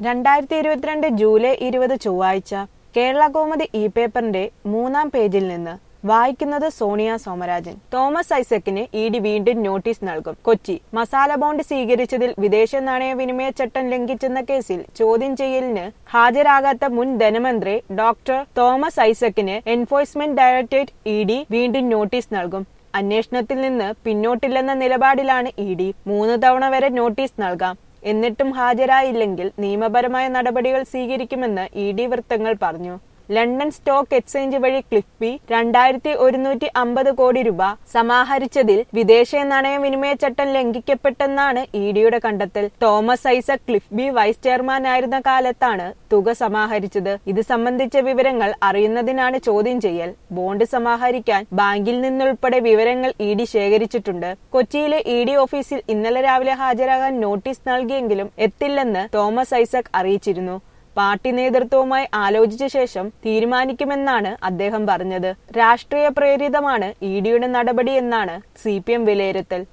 രണ്ടായിരത്തി ഇരുപത്തിരണ്ട് ജൂലൈ ഇരുപത് ചൊവ്വാഴ്ച കേരള കോമതി ഇ പേപ്പറിന്റെ മൂന്നാം പേജിൽ നിന്ന് വായിക്കുന്നത് സോണിയ സോമരാജൻ തോമസ് ഐസക്കിന് ഇ ഡി വീണ്ടും നോട്ടീസ് നൽകും കൊച്ചി മസാല ബോണ്ട് സ്വീകരിച്ചതിൽ വിദേശ നാണയ വിനിമയ ചട്ടം ലംഘിച്ചെന്ന കേസിൽ ചോദ്യം ചെയ്യലിന് ഹാജരാകാത്ത മുൻ ധനമന്ത്രി ഡോക്ടർ തോമസ് ഐസക്കിന് എൻഫോഴ്സ്മെന്റ് ഡയറക്ടറേറ്റ് ഇ ഡി വീണ്ടും നോട്ടീസ് നൽകും അന്വേഷണത്തിൽ നിന്ന് പിന്നോട്ടില്ലെന്ന നിലപാടിലാണ് ഇ ഡി മൂന്ന് തവണ വരെ നോട്ടീസ് നൽകാം എന്നിട്ടും ഹാജരായില്ലെങ്കിൽ നിയമപരമായ നടപടികൾ സ്വീകരിക്കുമെന്ന് ഇ ഡി വൃത്തങ്ങൾ പറഞ്ഞു ലണ്ടൻ സ്റ്റോക്ക് എക്സ്ചേഞ്ച് വഴി ക്ലിഫ്ബി രണ്ടായിരത്തി ഒരുന്നൂറ്റി അമ്പത് കോടി രൂപ സമാഹരിച്ചതിൽ വിദേശ നാണയ വിനിമയ ചട്ടം ലംഘിക്കപ്പെട്ടെന്നാണ് ഇ ഡിയുടെ കണ്ടെത്തൽ തോമസ് ഐസക് ക്ലിഫ്ബി വൈസ് ചെയർമാനായിരുന്ന കാലത്താണ് തുക സമാഹരിച്ചത് ഇത് സംബന്ധിച്ച വിവരങ്ങൾ അറിയുന്നതിനാണ് ചോദ്യം ചെയ്യൽ ബോണ്ട് സമാഹരിക്കാൻ ബാങ്കിൽ നിന്നുൾപ്പെടെ വിവരങ്ങൾ ഇ ഡി ശേഖരിച്ചിട്ടുണ്ട് കൊച്ചിയിലെ ഇ ഡി ഓഫീസിൽ ഇന്നലെ രാവിലെ ഹാജരാകാൻ നോട്ടീസ് നൽകിയെങ്കിലും എത്തില്ലെന്ന് തോമസ് ഐസക് അറിയിച്ചിരുന്നു പാർട്ടി നേതൃത്വവുമായി ആലോചിച്ച ശേഷം തീരുമാനിക്കുമെന്നാണ് അദ്ദേഹം പറഞ്ഞത് രാഷ്ട്രീയ പ്രേരിതമാണ് ഇ ഡിയുടെ നടപടി എന്നാണ് സി പി എം വിലയിരുത്തൽ